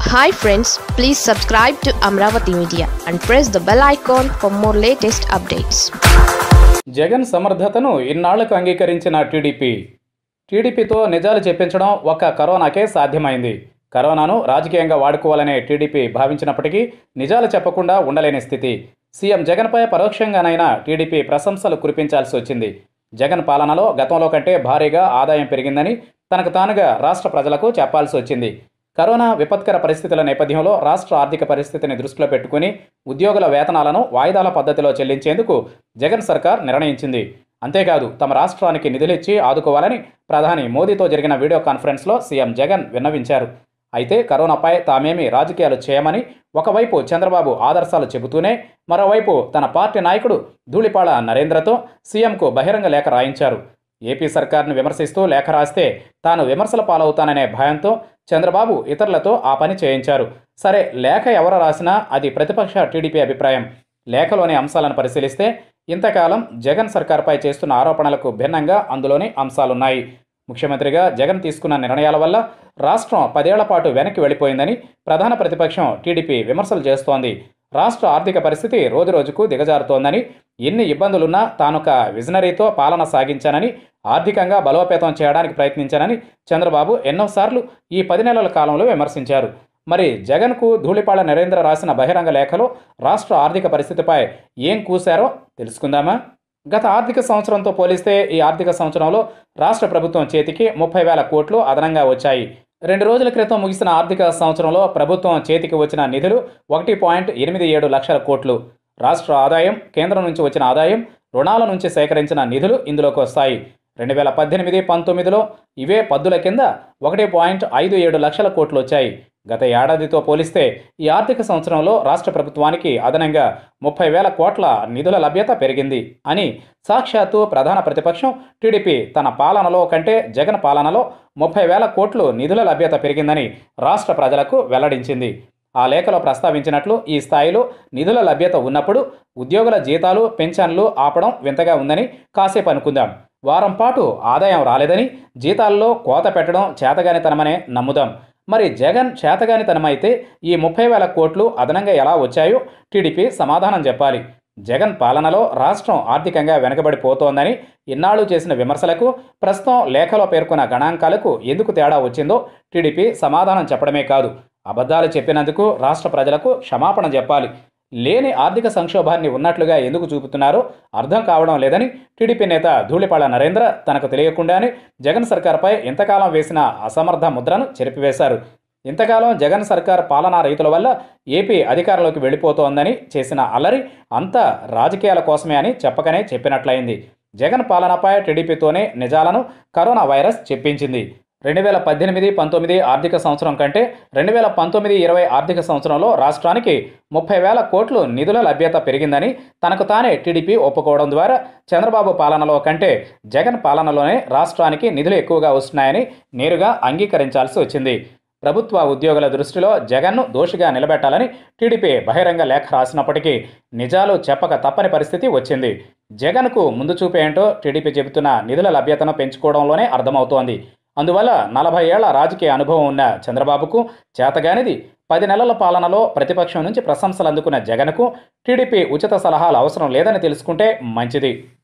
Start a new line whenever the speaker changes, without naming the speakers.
hi friends please subscribe to Amaravati media and press the bell icon for more latest updates
Jagan సమర్థతను ఇన్నాళ్లకు అంగీకరించిన TDP టీడీపీతో నిజాలు చెప్పించడం ఒక్క కరోనాకే సాధ్యమైంది కరోనాను రాజకీయంగా వాడుకోవాలనే టీడీపీ భావించినప్పటికీ నిజాలు చెప్పకుండా ఉండలేని స్థితి సీఎం జగన్పై పరోక్షంగానైనా టీడీపీ ప్రశంసలు కురిపించాల్సి వచ్చింది జగన్ పాలనలో గతంలో కంటే భారీగా ఆదాయం పెరిగిందని తనకు తానుగా రాష్ట్ర ప్రజలకు చెప్పాల్సి వచ్చింది కరోనా విపత్కర పరిస్థితుల నేపథ్యంలో రాష్ట్ర ఆర్థిక పరిస్థితిని దృష్టిలో పెట్టుకుని ఉద్యోగుల వేతనాలను వాయిదాల పద్ధతిలో చెల్లించేందుకు జగన్ సర్కార్ నిర్ణయించింది అంతేకాదు తమ రాష్ట్రానికి నిధులిచ్చి ఆదుకోవాలని ప్రధాని మోదీతో జరిగిన వీడియో కాన్ఫరెన్స్లో సీఎం జగన్ విన్నవించారు అయితే కరోనాపై తామేమి రాజకీయాలు చేయమని ఒకవైపు చంద్రబాబు ఆదర్శాలు చెబుతూనే మరోవైపు తన పార్టీ నాయకుడు ధూళిపాళ నరేంద్రతో సీఎంకు బహిరంగ లేఖ రాయించారు ఏపీ సర్కార్ను విమర్శిస్తూ లేఖ రాస్తే తాను విమర్శల పాలవుతాననే భయంతో చంద్రబాబు ఇతరులతో ఆ పని చేయించారు సరే లేఖ ఎవరు రాసినా అది ప్రతిపక్ష టీడీపీ అభిప్రాయం లేఖలోని అంశాలను పరిశీలిస్తే ఇంతకాలం జగన్ సర్కార్పై చేస్తున్న ఆరోపణలకు భిన్నంగా అందులోని అంశాలున్నాయి ముఖ్యమంత్రిగా జగన్ తీసుకున్న నిర్ణయాల వల్ల రాష్ట్రం పదేళ్ల పాటు వెనక్కి వెళ్ళిపోయిందని ప్రధాన ప్రతిపక్షం టీడీపీ విమర్శలు చేస్తోంది రాష్ట్ర ఆర్థిక పరిస్థితి రోజురోజుకు దిగజారుతోందని ఎన్ని ఇబ్బందులున్నా తానొక విజనరీతో పాలన సాగించానని ఆర్థికంగా బలోపేతం చేయడానికి ప్రయత్నించానని చంద్రబాబు ఎన్నోసార్లు ఈ పది నెలల కాలంలో విమర్శించారు మరి జగన్కు ధూళిపాళ నరేంద్ర రాసిన బహిరంగ లేఖలో రాష్ట్ర ఆర్థిక పరిస్థితిపై ఏం కూశారో తెలుసుకుందామా గత ఆర్థిక సంవత్సరంతో పోలిస్తే ఈ ఆర్థిక సంవత్సరంలో రాష్ట్ర ప్రభుత్వం చేతికి ముప్పై వేల కోట్లు అదనంగా వచ్చాయి రెండు రోజుల క్రితం ముగిసిన ఆర్థిక సంవత్సరంలో ప్రభుత్వం చేతికి వచ్చిన నిధులు ఒకటి పాయింట్ ఎనిమిది ఏడు లక్షల కోట్లు రాష్ట్ర ఆదాయం కేంద్రం నుంచి వచ్చిన ఆదాయం రుణాల నుంచి సేకరించిన నిధులు ఇందులోకి వస్తాయి రెండు వేల పద్దెనిమిది పంతొమ్మిదిలో ఇవే పద్దుల కింద ఒకటి పాయింట్ ఐదు ఏడు లక్షల కోట్లు వచ్చాయి గత ఏడాదితో పోలిస్తే ఈ ఆర్థిక సంవత్సరంలో రాష్ట్ర ప్రభుత్వానికి అదనంగా ముప్పై వేల కోట్ల నిధుల లభ్యత పెరిగింది అని సాక్షాత్తు ప్రధాన ప్రతిపక్షం టీడీపీ తన పాలనలో కంటే జగన్ పాలనలో ముప్పై వేల కోట్లు నిధుల లభ్యత పెరిగిందని రాష్ట్ర ప్రజలకు వెల్లడించింది ఆ లేఖలో ప్రస్తావించినట్లు ఈ స్థాయిలో నిధుల లభ్యత ఉన్నప్పుడు ఉద్యోగుల జీతాలు పెన్షన్లు ఆపడం వింతగా ఉందని కాసేపు అనుకుందాం వారం పాటు ఆదాయం రాలేదని జీతాల్లో కోత పెట్టడం చేతగానితనమనే నమ్ముదాం మరి జగన్ చేతగానితనమైతే ఈ ముప్పై వేల కోట్లు అదనంగా ఎలా వచ్చాయో టీడీపీ సమాధానం చెప్పాలి జగన్ పాలనలో రాష్ట్రం ఆర్థికంగా వెనకబడిపోతోందని ఇన్నాళ్లు చేసిన విమర్శలకు ప్రస్తుతం లేఖలో పేర్కొన్న గణాంకాలకు ఎందుకు తేడా వచ్చిందో టీడీపీ సమాధానం చెప్పడమే కాదు అబద్ధాలు చెప్పినందుకు రాష్ట్ర ప్రజలకు క్షమాపణ చెప్పాలి లేని ఆర్థిక సంక్షోభాన్ని ఉన్నట్లుగా ఎందుకు చూపుతున్నారో అర్థం కావడం లేదని టీడీపీ నేత ధూళిపాళ నరేంద్ర తనకు తెలియకుండానే జగన్ సర్కార్పై ఇంతకాలం వేసిన అసమర్థ ముద్రను చెరిపివేశారు ఇంతకాలం జగన్ సర్కార్ పాలనా రైతుల వల్ల ఏపీ అధికారంలోకి వెళ్ళిపోతోందని చేసిన అల్లరి అంతా రాజకీయాల కోసమే అని చెప్పకనే చెప్పినట్లయింది జగన్ పాలనపై టీడీపీతోనే నిజాలను కరోనా వైరస్ చెప్పించింది రెండు వేల పద్దెనిమిది పంతొమ్మిది ఆర్థిక సంవత్సరం కంటే రెండు వేల పంతొమ్మిది ఇరవై ఆర్థిక సంవత్సరంలో రాష్ట్రానికి ముప్పై వేల కోట్లు నిధుల లభ్యత పెరిగిందని తనకు తానే టీడీపీ ఒప్పుకోవడం ద్వారా చంద్రబాబు పాలనలో కంటే జగన్ పాలనలోనే రాష్ట్రానికి నిధులు ఎక్కువగా వస్తున్నాయని నేరుగా అంగీకరించాల్సి వచ్చింది ప్రభుత్వ ఉద్యోగుల దృష్టిలో జగన్ను దోషిగా నిలబెట్టాలని టీడీపీ బహిరంగ లేఖ రాసినప్పటికీ నిజాలు చెప్పక తప్పని పరిస్థితి వచ్చింది జగన్కు ముందు చూపేంటో టీడీపీ చెబుతున్న నిధుల లభ్యతను పెంచుకోవడంలోనే అర్థమవుతోంది అందువల్ల నలభై ఏళ్ల రాజకీయ అనుభవం ఉన్న చంద్రబాబుకు చేతగానిది పది నెలల పాలనలో ప్రతిపక్షం నుంచి ప్రశంసలు అందుకున్న జగన్కు టీడీపీ ఉచిత సలహాలు అవసరం లేదని తెలుసుకుంటే మంచిది